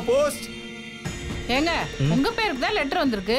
Post ஏங்க உங்க பேருக்கு தான் லெட்டர் வந்திருக்கு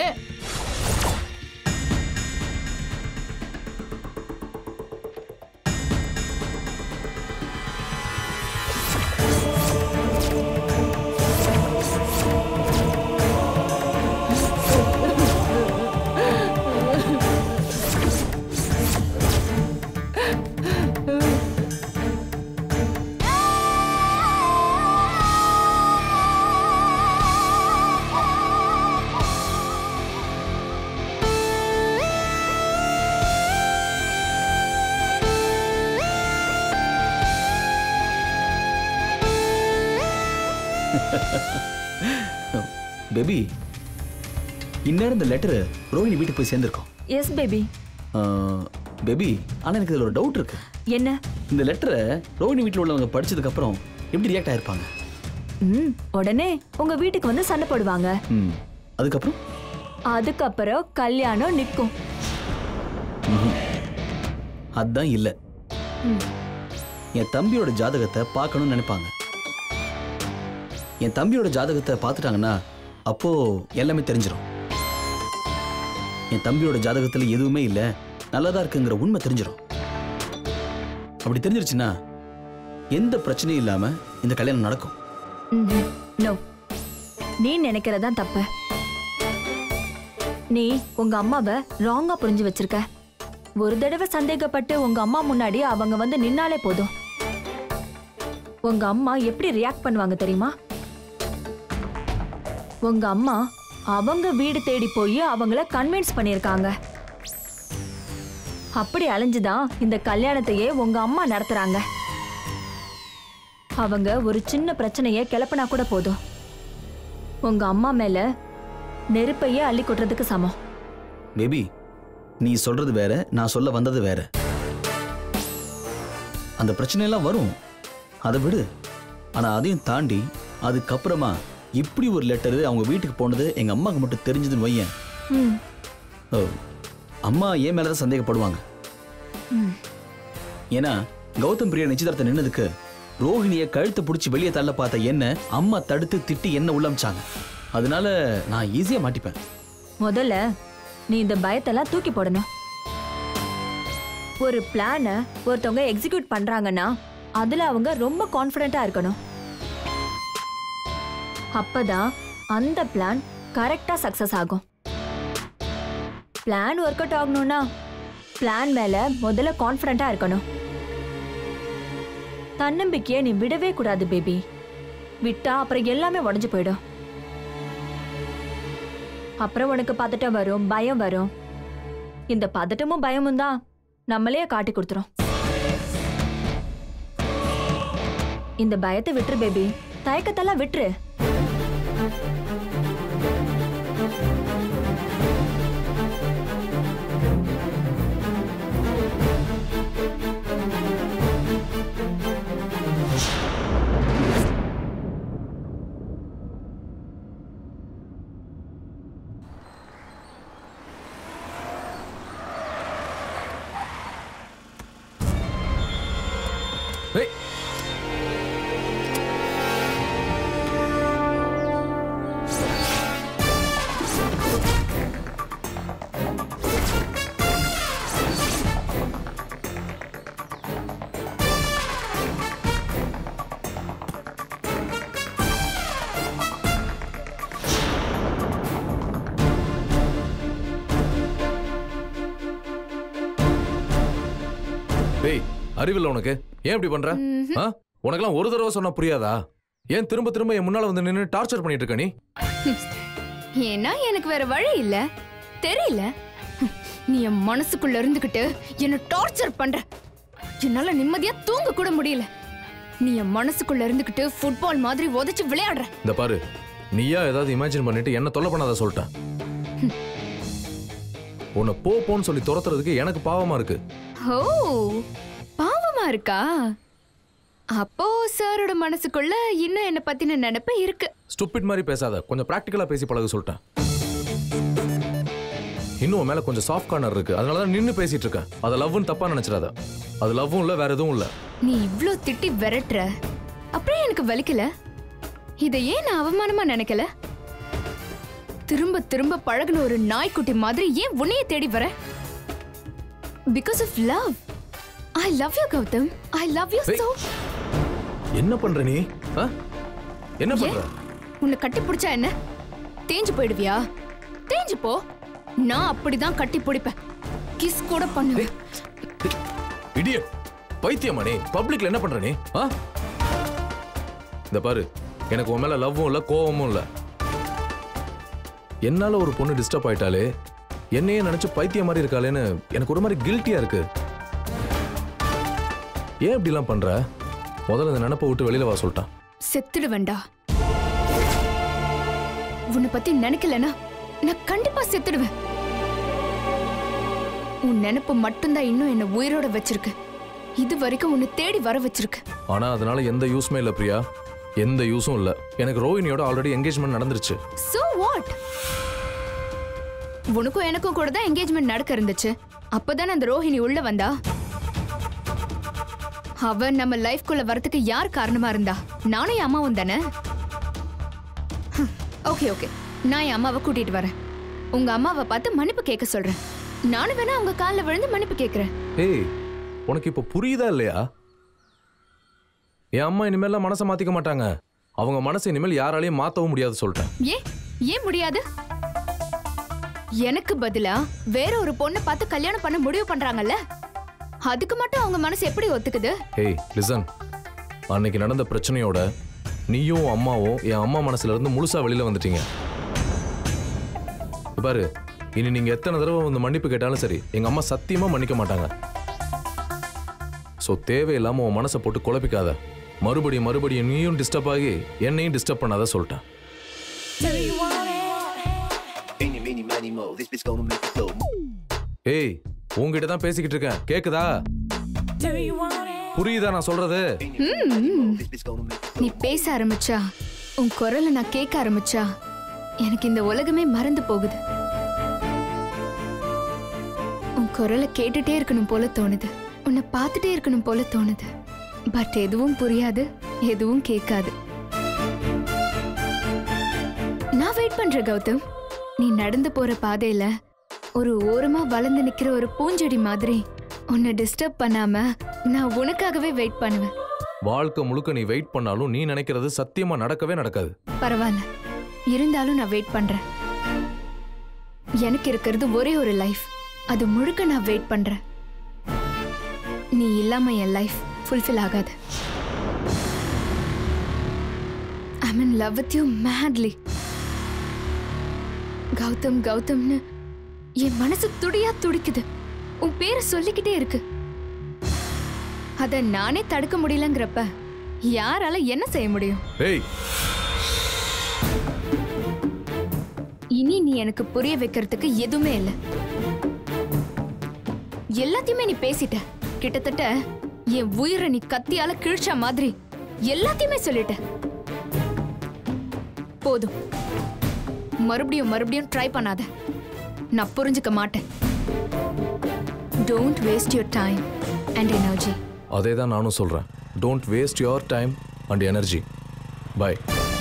பேபி இந்நேரம் இந்த லெட்டர் ரோஹிணி வீட்டுக்கு போய் சேர்ந்திருக்கோம் எஸ் பேபி பேபி ஆனால் எனக்கு இதில் ஒரு டவுட் இருக்கு என்ன இந்த லெட்டரை ரோஹிணி வீட்டில் உள்ளவங்க படிச்சதுக்கு அப்புறம் எப்படி ரியாக்ட் ஆயிருப்பாங்க ம் உடனே உங்க வீட்டுக்கு வந்து சண்டை போடுவாங்க ம் அதுக்கப்புறம் அதுக்கப்புறம் கல்யாணம் நிக்கும் அதான் இல்லை என் தம்பியோட ஜாதகத்தை பார்க்கணும்னு நினைப்பாங்க என் தம்பியோட ஜாதகத்தை பார்த்துட்டாங்கன்னா அப்போ எல்லாமே தெரிஞ்சிடும் என் தம்பியோட ஜாதகத்துல எதுவுமே இல்லை நல்லதா இருக்குங்கிற உண்மை தெரிஞ்சிடும் அப்படி தெரிஞ்சிருச்சுன்னா எந்த பிரச்சனையும் இல்லாம இந்த கல்யாணம் நடக்கும் நோ நீ நினைக்கிறதான் தப்பு நீ உங்க அம்மாவை ராங்கா புரிஞ்சு வச்சிருக்க ஒரு தடவை சந்தேகப்பட்டு உங்க அம்மா முன்னாடி அவங்க வந்து நின்னாலே போதும் உங்க அம்மா எப்படி ரியாக்ட் பண்ணுவாங்க தெரியுமா உங்க அம்மா அவங்க வீடு தேடி போய் அவங்கள கன்வின்ஸ் பண்ணியிருக்காங்க அப்படி அலைஞ்சுதான் இந்த கல்யாணத்தையே உங்க அம்மா நடத்துறாங்க அவங்க ஒரு சின்ன பிரச்சனைய கிளப்பினா கூட போதும் உங்க அம்மா மேல நெருப்பையே அள்ளி கொட்டுறதுக்கு சமம் பேபி நீ சொல்றது வேற நான் சொல்ல வந்தது வேற அந்த பிரச்சனையெல்லாம் வரும் அதை விடு ஆனா அதையும் தாண்டி அதுக்கப்புறமா இப்படி ஒரு லெட்டர் அவங்க வீட்டுக்கு போனது எங்க அம்மாக்கு மட்டும் தெரிஞ்சதுன்னு வையேன் ம், ஓ, அம்மா ஏன் மேலதான் சந்தேகப்படுவாங்க ம். ஏன்னா கௌதம் பிரியா நிச்சயதார்த்தம் நின்னதுக்கு ரோஹிணிய கழுத்தை பிடிச்சி வெளியே தள்ள பார்த்த என்ன அம்மா தடுத்து திட்டி என்ன உள்ளமிச்சாங்க அதனால நான் ஈஸியா மாட்டிப்பேன் முதல்ல நீ இந்த பயத்தெல்லாம் தூக்கி போடணும் ஒரு பிளான ஒருத்தவங்க எக்ஸிக்யூட் பண்றாங்கன்னா அதுல அவங்க ரொம்ப கான்ஃபிடென்ட்டா இருக்கணும் அப்பதான் அந்த பிளான் கரெக்டா சக்சஸ் ஆகும் பிளான் ஒர்க் அவுட் ஆகணும்னா பிளான் மேல முதல்ல கான்ஃபிடென்ட்டா இருக்கணும் தன்னம்பிக்கையை நீ விடவே கூடாது பேபி விட்டா அப்புறம் எல்லாமே உடஞ்சு போயிடும் அப்புறம் உனக்கு பதட்டம் வரும் பயம் வரும் இந்த பதட்டமும் பயமும் தான் நம்மளே காட்டி கொடுத்துரும் இந்த பயத்தை விட்டுரு பேபி தயக்கத்தெல்லாம் விட்டுரு ஏய் டேய் அறிவில்ல உனக்கு ஏன் இப்படி பண்ற ஆ? உனக்கெல்லாம் ஒரு தடவை சொன்னா புரியாதா ஏன் திரும்ப திரும்ப என் முன்னால வந்து நின்னு டார்ச்சர் பண்ணிட்டு இருக்க நீ ஏன்னா எனக்கு வேற வழி இல்ல தெரியல நீ என் மனசுக்குள்ள இருந்துகிட்டு என்ன டார்ச்சர் பண்ற என்னால நிம்மதியா தூங்க கூட முடியல நீ என் மனசுக்குள்ள இருந்துகிட்டு ஃபுட்பால் மாதிரி உதைச்சு விளையாடுற இந்த பாரு நீயா ஏதாவது இமேஜின் பண்ணிட்டு என்ன தொல்லை பண்ணாத சொல்லிட்டேன் உன்னை போ போன்னு சொல்லி துரத்துறதுக்கு எனக்கு பாவமா இருக்கு ஓ பாவமா இருக்கா அப்போ சாரோட மனசுக்குள்ள இன்னும் என்ன பத்தின நினைப்பு இருக்கு ஸ்டூபிட் மாதிரி பேசாத கொஞ்சம் பிராக்டிக்கலா பேசி பழக சொல்லிட்டேன் இன்னும் உன் மேல கொஞ்சம் சாஃப்ட் கார்னர் இருக்கு அதனால தான் நின்னு பேசிட்டு இருக்கேன் அதை லவ்னு தப்பா நினைச்சிடாத அது லவ்வும் இல்ல வேற எதுவும் இல்ல நீ இவ்ளோ திட்டி விரட்டுற அப்புறம் எனக்கு வலிக்கல இதை ஏன் நான் அவமானமா நினைக்கல திரும்ப திரும்ப பழகுன ஒரு நாய்க்குட்டி மாதிரி ஏன் உன்னைய தேடி வர because of love I love you Gautham I love you Hey. so என்ன பண்ற நீ ஆ? என்ன பண்ற ஏன்? உன்னை கட்டி பிடிச்சா என்ன தேஞ்சு போயிடுவியா தேஞ்சு போ நான் அப்படிதான் கட்டி பிடிப்பேன் கிஸ் கூட பண்ணுவேன் இடியட் பைத்தியமா நீ பப்ளிக்ல என்ன பண்ற நீ ஆ இந்த பாரு எனக்கு உன் மேல லவ்வும் இல்ல கோவமும் இல்ல என்னால ஒரு பொண்ணு டிஸ்டர்ப் ஆயிட்டாலே என்னையே நினைச்சு பைத்தியம் மாதிரி இருக்காளேன்னு எனக்கு ஒரு மாதிரி கில்ட்டியா இருக்கு ஏன் இப்படிலாம் பண்ற முதல்ல இந்த நினப்பை விட்டு வெளியில வா சொல்லிட்டான் செத்துடுவேன்டா உன்னை பத்தி நினைக்கலனா நான் கண்டிப்பா செத்துடுவேன் உன் நினைப்பு மட்டும்தான் இன்னும் என்ன உயிரோட வச்சிருக்கு இது வரைக்கும் உன்னை தேடி வர வச்சிருக்கு ஆனா அதனால எந்த யூஸ்மே இல்ல பிரியா எந்த யூஸும் இல்ல எனக்கு ரோஹினியோட ஆல்ரெடி என்கேஜ்மெண்ட் நடந்துருச்சு சோ வாட் உனக்கும் எனக்கும் கூட தான் என்கேஜ்மெண்ட் நடக்க இருந்துச்சு அப்பதானே அந்த ரோஹிணி உள்ள வந்தா அவ நம்ம லைஃப்குள்ள வரதுக்கு யார் காரணமா இருந்தா நானும் என் அம்மாவும் தானே ஓகே ஓகே நான் என் அம்மாவை கூட்டிட்டு வரேன் உங்க அம்மாவை பார்த்து மன்னிப்பு கேட்க சொல்றேன் நானும் வேணா உங்க காலில் விழுந்து மன்னிப்பு கேட்கறேன் ஏய் உனக்கு இப்ப புரியுதா இல்லையா என் அம்மா இனிமேல்லாம் மனசை மாத்திக்க மாட்டாங்க அவங்க மனசை இனிமேல் யாராலையும் மாத்தவும் முடியாது சொல்லிட்டேன் ஏன் ஏன் முடியாது எனக்கு பதிலா வேற ஒரு பொண்ணை பார்த்து கல்யாணம் பண்ண முடிவு பண்றாங்கல்ல அதுக்கு மட்டும் அவங்க மனசு எப்படி ஒத்துக்குது ஏய் லிசன் அன்னைக்கு நடந்த பிரச்சனையோட நீயும் அம்மாவும் என் அம்மா மனசுல இருந்து முழுசா வெளியில வந்துட்டீங்க இப்ப பாரு இனி நீங்க எத்தனை தடவை வந்து மன்னிப்பு கேட்டாலும் சரி எங்க அம்மா சத்தியமா மன்னிக்க மாட்டாங்க ஸோ தேவையில்லாம உன் மனசை போட்டு குழப்பிக்காத மறுபடியும் மறுபடியும் நீயும் டிஸ்டர்ப் ஆகி என்னையும் டிஸ்டர்ப் பண்ணாத சொல்லிட்டேன் Eeny, meeny, miny, mo. This bitch gonna make it go. ஏய் உங்ககிட்ட தான் பேசிக்கிட்டு இருக்கேன் கேக்குதா புரியுதா நான் சொல்றது This bitch gonna make it நீ பேச ஆரம்பிச்சா உன் குரலை நான் கேட்க ஆரம்பிச்சா எனக்கு இந்த உலகமே மறந்து போகுது உன் குரலை கேட்டுட்டே இருக்கணும் போல தோணுது உன்னை பார்த்துட்டே இருக்கணும் போல தோணுது பட் எதுவும் புரியாது எதுவும் கேட்காது நான் வெயிட் பண்றேன் கௌதம் நீ நடந்து போற பாதையில ஒரு ஓரமா வளர்ந்து நிக்கிற ஒரு பூஞ்செடி மாதிரி உன்னை டிஸ்டர்ப் பண்ணாம நான் உனக்காகவே வெயிட் பண்ணுவேன் வாழ்க்கை முழுக்க நீ வெயிட் பண்ணாலும் நீ நினைக்கிறது சத்தியமா நடக்கவே நடக்காது பரவாயில்ல இருந்தாலும் நான் வெயிட் பண்றேன் எனக்கு இருக்கிறது ஒரே ஒரு லைஃப் அது முழுக்க நான் வெயிட் பண்றேன் நீ இல்லாம என் லைஃப் ஃபுல்ஃபில் ஆகாது I in love with you madly Gautham கௌதம்னு என் மனசு துடியா துடிக்குது உன் பேரை சொல்லிக்கிட்டே இருக்கு அத நானே தடுக்க முடியலங்கிறப்ப யாரால என்ன செய்ய முடியும் ஏய் இனி நீ எனக்கு புரிய வைக்கிறதுக்கு எதுவுமே இல்ல எல்லாத்தையுமே நீ பேசிட்ட கிட்டத்தட்ட என் உயிரை நீ கத்தியால கிழிச்ச மாதிரி எல்லாத்தையுமே சொல்லிட்ட போதும் மறுபடியும் மறுபடியும் ட்ரை பண்ணாத நான் புரிஞ்சுக்க மாட்டேன் don't waste your time and energy அதே தான் நானும் சொல்றேன் don't waste your time and energy bye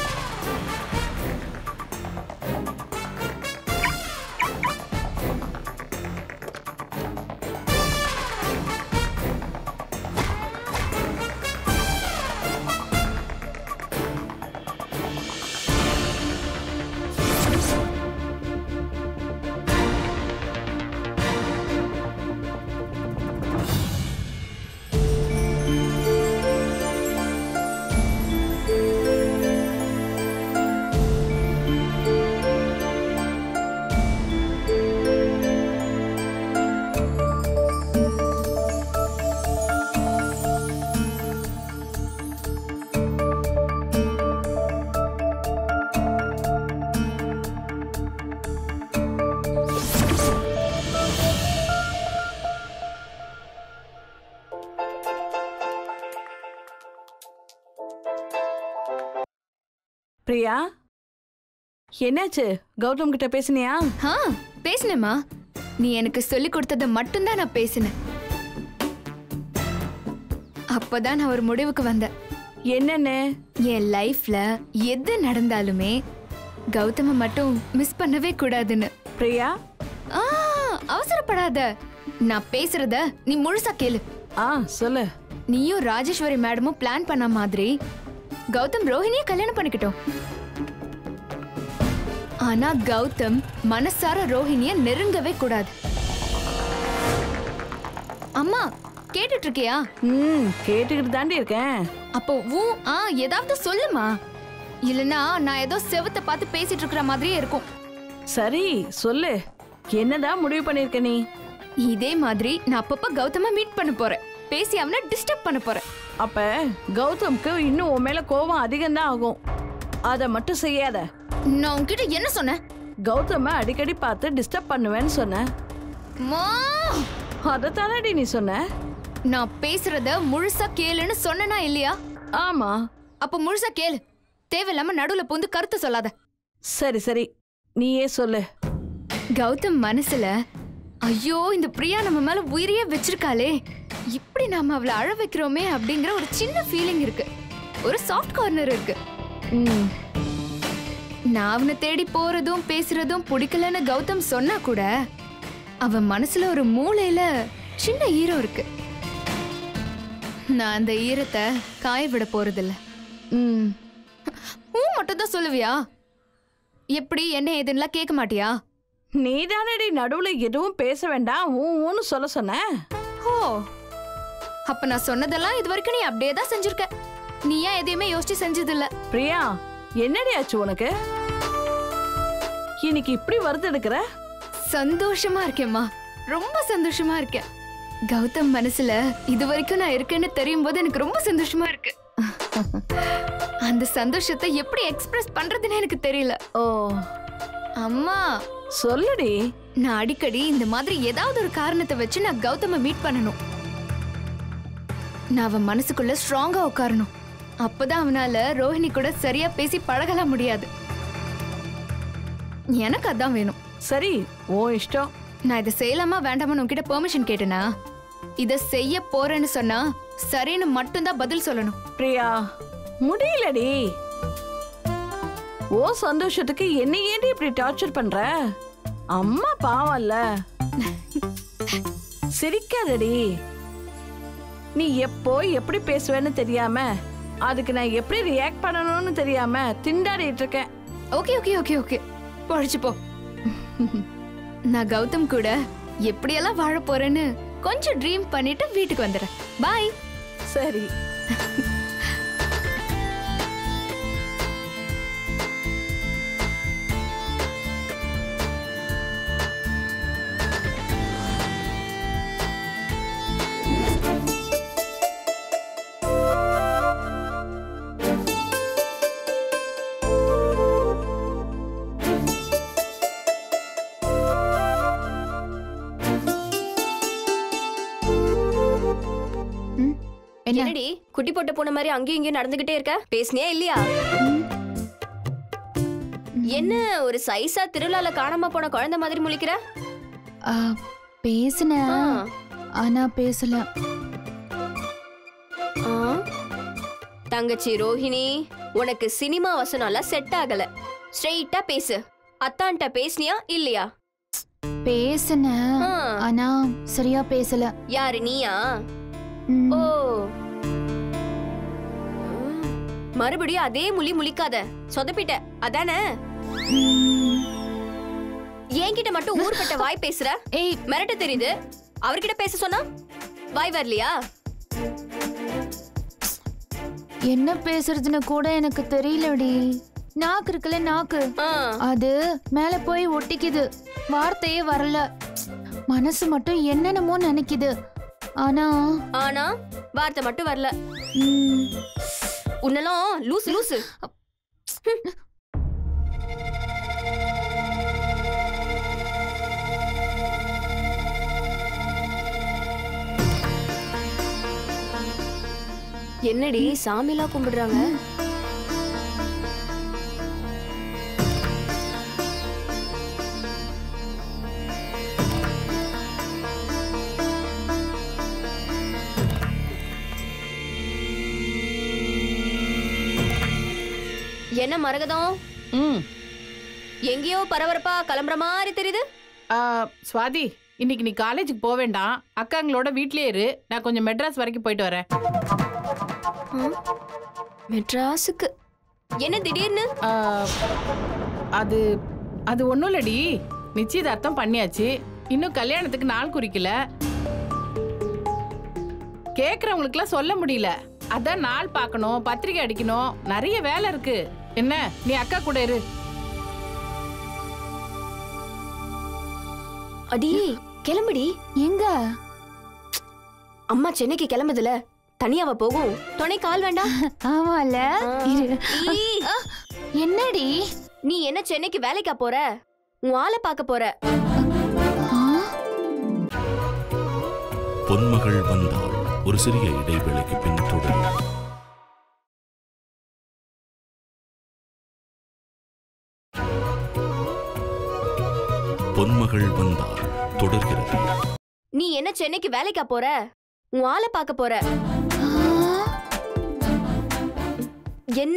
Priya என்னாச்சு கௌதம் கிட்ட பேசுனியா ஆ பேசினேம்மா நீ எனக்கு சொல்லி கொடுத்ததை மட்டும்தான் நான் பேசினேன் அப்பதான் நான் ஒரு முடிவுக்கு வந்தேன் என்னன்னு என் லைஃப்ல எது நடந்தாலுமே கௌதம மட்டும் மிஸ் பண்ணவே கூடாதுன்னு பிரியா ஆ, அவசரப்படாத நான் பேசுறத நீ முழுசா கேளு ஆ சொல்லு நீயும் ராஜேஸ்வரி மேடமும் பிளான் பண்ண மாதிரி கௌதம் ரோஹிணியை கல்யாணம் பண்ணிக்கிட்டோம் ஆனா கௌதம் மனசார ரோஹிணிய நெருங்கவே கூடாது அம்மா கேட்டுட்டு இருக்கியா ம் கேட்டுக்கிட்டு தாண்டி இருக்கேன் அப்போ ஊ ஆ ஏதாவது சொல்லுமா இல்லனா நான் ஏதோ செவத்தை பார்த்து பேசிட்டு இருக்கிற மாதிரியே இருக்கும் சரி சொல்லு என்னதான் முடிவு பண்ணிருக்க நீ இதே மாதிரி நான் அப்பப்ப கௌதம மீட் பண்ண போறேன் பேசி அவனை டிஸ்டர்ப் பண்ண போறேன் அப்ப கௌதம்க்கு இன்னும் உன் மேல கோபம் அதிகம்தான் ஆகும் அதை மட்டும் செய்யாத நான் உன்கிட்ட என்ன சொன்னேன் கௌதம அடிக்கடி பார்த்து டிஸ்டர்ப் பண்ணுவேன்னு சொன்ன மா அதைத்தானடி நீ சொன்ன நான் பேசுறத முழுசா கேளுன்னு சொன்னனா இல்லையா ஆமா அப்ப முழுசா கேளு தேவையில்லாம நடுவுல புந்து கருத்து சொல்லாத சரி சரி நீயே சொல்லு கௌதம் மனசுல ஐயோ இந்த பிரியா நம்ம மேல உயிரையே வச்சிருக்காளே இப்படி நாம அவளை அழ வைக்கிறோமே அப்படிங்கிற ஒரு சின்ன ஃபீலிங் இருக்கு ஒரு சாஃப்ட் கார்னர் இருக்கு ம் நான் அவனை தேடி போறதும் பேசுறதும் பிடிக்கலன்னு கௌதம் சொன்னா கூட அவன் மனசுல ஒரு மூளையில சின்ன ஈரம் இருக்கு நான் அந்த ஈரத்தை காய விட போறதில்ல ம் ஊ மட்டும் தான் சொல்லுவியா எப்படி என்ன ஏதுன்னுலாம் கேட்க மாட்டியா நீ தானடி நடுவுல எதுவும் பேச வேண்டாம் ஊ ஊன்னு சொல்ல சொன்ன ஓ அப்ப நான் சொன்னதெல்லாம் இது வரைக்கும் நீ அப்படியே தான் செஞ்சிருக்க நீ ஏன் எதையுமே யோசிச்சு செஞ்சதில்ல பிரியா என்னடி ஆச்சு உனக்கு இன்னைக்கு இப்படி வருது எடுக்கிற சந்தோஷமா இருக்கேம்மா ரொம்ப சந்தோஷமா இருக்கேன் கௌதம் மனசுல இது வரைக்கும் நான் இருக்கேன்னு தெரியும் போது எனக்கு ரொம்ப சந்தோஷமா இருக்கு அந்த சந்தோஷத்தை எப்படி எக்ஸ்பிரஸ் பண்றதுன்னு எனக்கு தெரியல ஓ அம்மா சொல்லுடி நான் அடிக்கடி இந்த மாதிரி ஏதாவது ஒரு காரணத்தை வச்சு நான் கௌதம மீட் பண்ணணும் நான் அவன் மனசுக்குள்ள ஸ்ட்ராங்கா உட்காரணும் அப்பதான் அவனால ரோஹிணி கூட சரியா பேசி பழகலாம் முடியாது எனக்கு அதான் வேணும் சரி ஓ இஷ்டம் நான் இதை செய்யலாமா வேண்டாமான்னு உன்கிட்ட பெர்மிஷன் கேட்டேனா இதை செய்ய போறேன்னு சொன்னா சரின்னு மட்டும்தான் பதில் சொல்லணும் பிரியா முடியலடி ஓ சந்தோஷத்துக்கு என்ன ஏன்டி இப்படி டார்ச்சர் பண்ற அம்மா பாவம்ல சிரிக்காதடி நீ எப்போ எப்படி பேசுவேன்னு தெரியாம அதுக்கு நான் எப்படி ரியாக்ட் பண்ணணும்னு தெரியாம திண்டாடிட்டு இருக்கேன் ஓகே ஓகே ஓகே ஓகே பொழைச்சு போ நான் கௌதம் கூட எப்படியெல்லாம் வாழ போறேன்னு கொஞ்சம் ட்ரீம் பண்ணிட்டு வீட்டுக்கு வந்துடுறேன் பாய் சரி என்னடி குட்டி போட்ட போன மாதிரி அங்கேயும் இங்கேயும் நடந்துகிட்டே இருக்க பேசுனியா இல்லையா என்ன ஒரு சைஸா திருவிழால காணாம போன குழந்தை மாதிரி முழிக்கிற பேசின ஆ, ஆனா பேசல ஆ. தங்கச்சி ரோஹிணி உனக்கு சினிமா வசனம்லாம் செட் ஆகல ஸ்ட்ரெயிட்டா பேசு அத்தான்ட்ட பேசுனியா இல்லையா பேசின ஆ. ஆனா சரியா பேசல யாரு நீயா ஓ ம். மறுபடியும் அதே முழி முழிக்காத சொதப்பிட்ட அதானே என்கிட்ட மட்டும் ஊர்பட்ட வாய் பேசுற ஏய் மிரட்ட தெரியுது அவர்கிட்ட பேச சொன்னா வாய் வரலையா என்ன பேசுறதுன்னு கூட எனக்கு தெரியலடி நாக்கு இருக்குல்ல நாக்கு ஆ, அது மேல போய் ஒட்டிக்குது வார்த்தையே வரல மனசு மட்டும் என்னென்னமோ நினைக்குது ஆனா ஆனா வார்த்தை மட்டும் வரல ம், உன்னெல்லாம் லூசு லூசு என்னடி சாமிலாம் கும்பிடுறாங்க என்ன மரகதம் ம் எங்கேயோ பரபரப்பா கிளம்புற மாதிரி தெரியுது ஆ, சுவாதி இன்னைக்கு நீ காலேஜுக்கு போக வேண்டாம் அக்காங்களோட வீட்லயே இரு நான் கொஞ்சம் மெட்ராஸ் வரைக்கும் போயிட்டு வரேன் மெட்ராஸுக்கு என்ன திடீர்னு ஆ, அது அது ஒன்றும் இல்லடி நிச்சயதார்த்தம் பண்ணியாச்சு இன்னும் கல்யாணத்துக்கு நாள் குறிக்கல கேட்குறவங்களுக்குலாம் சொல்ல முடியல அதான் நாள் பார்க்கணும் பத்திரிக்கை அடிக்கணும் நிறைய வேலை இருக்கு என்ன நீ அக்கா கூட இரு அடி கிளம்புடி எங்க அம்மா சென்னைக்கு கிளம்புதுல தனியாவா போகும் துணை கால் வேண்டாம் ஆமால இரு. ஈ, என்னடி நீ என்ன சென்னைக்கு வேலைக்கா போற உன் ஆளை பார்க்க போற பொன்மகள் வந்தாள் ஒரு சிறிய இடைவேளைக்கு பின் தொடரும் பொன்மகள் வந்தாள் தொடர்கிறது நீ என்ன சென்னைக்கு வேலைக்கா போற உன் ஆளை பார்க்க போற என்ன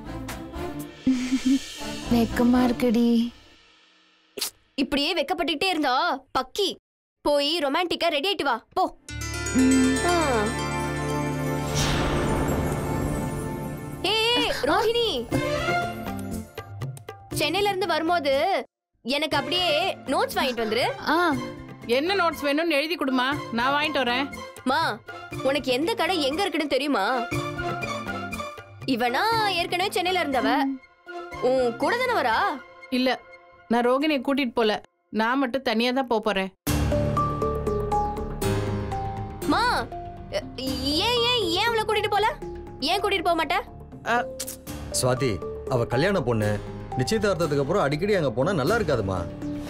வெக்கமா இருக்குடி இப்படியே வெக்கப்பட்டுக்கிட்டே இருந்தா பக்கி போய் ரொமான்டிக்கா ரெடி ஆயிட்டு வா போ ஆ. ஏய் ரோஹிணி சென்னையில இருந்து வரும்போது எனக்கு அப்படியே நோட்ஸ் வாங்கிட்டு வந்துரு ஆ என்ன நோட்ஸ் வேணும்னு எழுதி கொடுமா நான் வாங்கிட்டு வரேன் மா உனக்கு எந்த கடை எங்க இருக்குன்னு தெரியுமா இவனா ஏற்கனவே சென்னையில இருந்தவ உன் கூட தானே வரா இல்ல நான் ரோகிணியை கூட்டிட்டு போல நான் மட்டும் தனியா தான் போப் போறேன் மா எ- ஏன் ஏன் ஏன் அவளை கூட்டிட்டு போல ஏன் கூட்டிட்டு போக மாட்ட சுவாதி அவ கல்யாண பொண்ணு நிச்சயதார்த்தத்துக்கு அப்புறம் அடிக்கடி அங்க போனா நல்லா இருக்காதுமா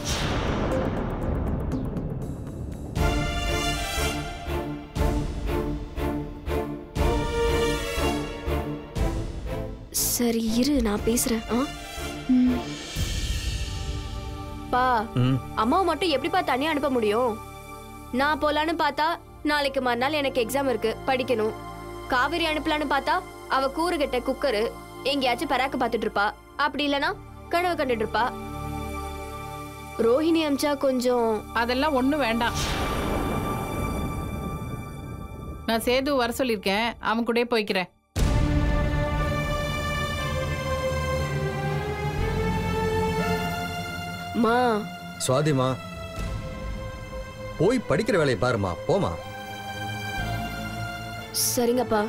சரி இரு நான் பேசுறேன் ஆ? பா ம் அம்மாவை மட்டும் எப்படிப்பா தனியா அனுப்ப முடியும் நான் போலான்னு பார்த்தா நாளைக்கு மறுநாள் எனக்கு எக்ஸாம் இருக்கு படிக்கணும் காவேரி அனுப்பலான்னு பார்த்தா அவ கூறுகட்ட குக்கரு எங்கேயாச்சும் பராக்கு பார்த்துட்டு இருப்பா அப்படி இல்லனா கனவு கண்டுட்டு இருப்பா ரோஹிணி அமிச்சா கொஞ்சம் அதெல்லாம் ஒண்ணும் வேண்டாம் நான் சேது வர சொல்லியிருக்கேன் அவன் கூடயே போய்க்கிறேன் மா சுவாதிமா போய் படிக்கிற வேலையை பாருமா போமா சரிங்கப்பா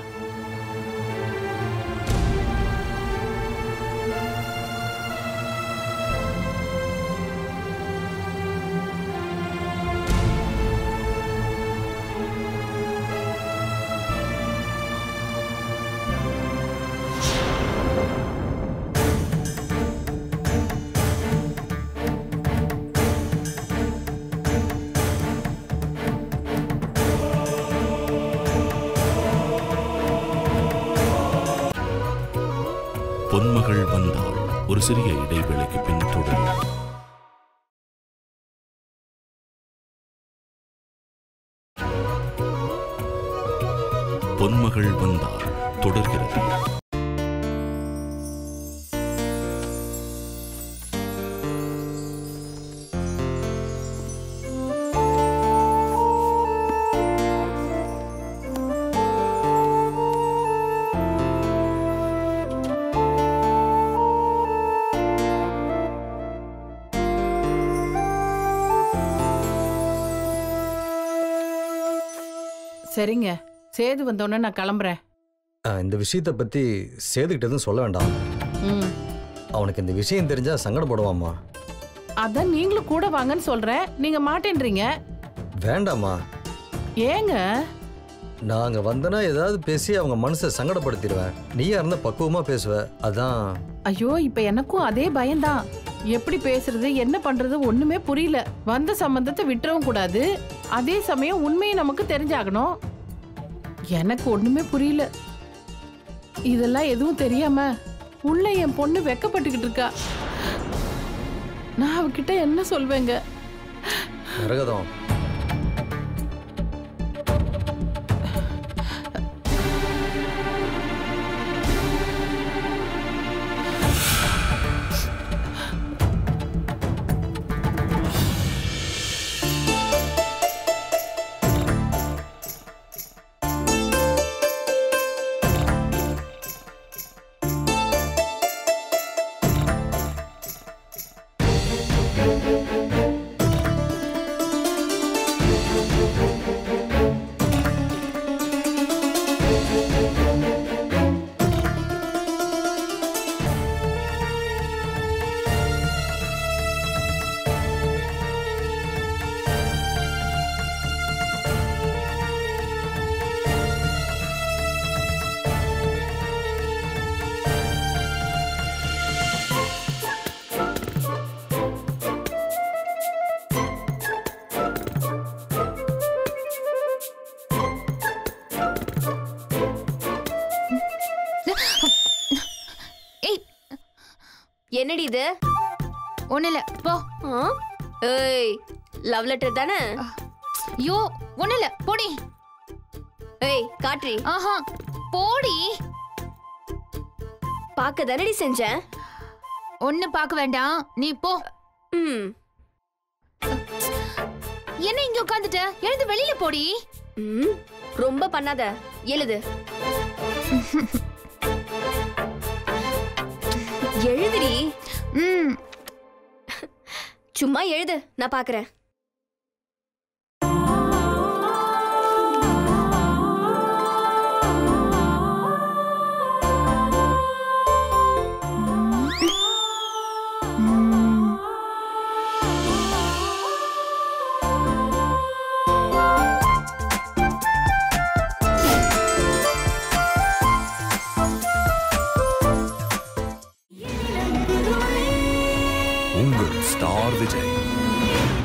பொன்மகள் வந்தாள் ஒரு சிறிய இடைவேளைக்கு பின் தொடரும் பொன்மகள் வந்தாள் தொடர்கிறது சரிங்க சேது வந்தோடனே நான் கிளம்புறேன் அஹ், இந்த விஷயத்தை பத்தி சேதுக்கிட்ட எதுவும் சொல்ல வேண்டாம் ம் அவனுக்கு இந்த விஷயம் தெரிஞ்சா சங்கடப்படுவாம்மா அதான் நீங்களும் கூட வாங்கன்னு சொல்றேன் நீங்க மாட்டேன்றீங்க வேண்டாம்மா ஏங்க நான் அங்க வந்தனா ஏதாவது பேசி அவங்க மனசை சங்கடப்படுத்திடுவேன் நீயா இருந்தா பக்குவமா பேசுவ அதான் ஐயோ இப்ப எனக்கும் அதே பயம்தான் எப்படி பேசுறது என்ன பண்றது ஒண்ணுமே புரியல வந்த சம்பந்தத்தை விட்டுறவும் கூடாது அதே சமயம் உண்மையை நமக்கு தெரிஞ்சாகணும் எனக்கு ஒண்ணுமே புரியல இதெல்லாம் எதுவும் தெரியாம உள்ள என் பொண்ணு வெக்கப்பட்டுக்கிட்டு இருக்கா நான் அவகிட்ட என்ன சொல்வேங்க மரகதம் ஏய் என்னடி இது ஒண்ணு இல்ல போ ஆ? ஏய் லவ் லெட்டர் தானே ஐயோ ஒண்ணு இல்ல போடி ஏய் காட்ரி ஆஹா போடி பார்க்க தானடி செஞ்சேன் ஒண்ணு பார்க்க வேண்டாம் நீ போ ம் என்ன இங்க உட்காந்துட்ட எழுந்து வெளியில போடி ம் ரொம்ப பண்ணாத எழுது எழுதுடி ம் சும்மா எழுது நான் பாக்குறேன் உங்கள் ஸ்டார் விஜய்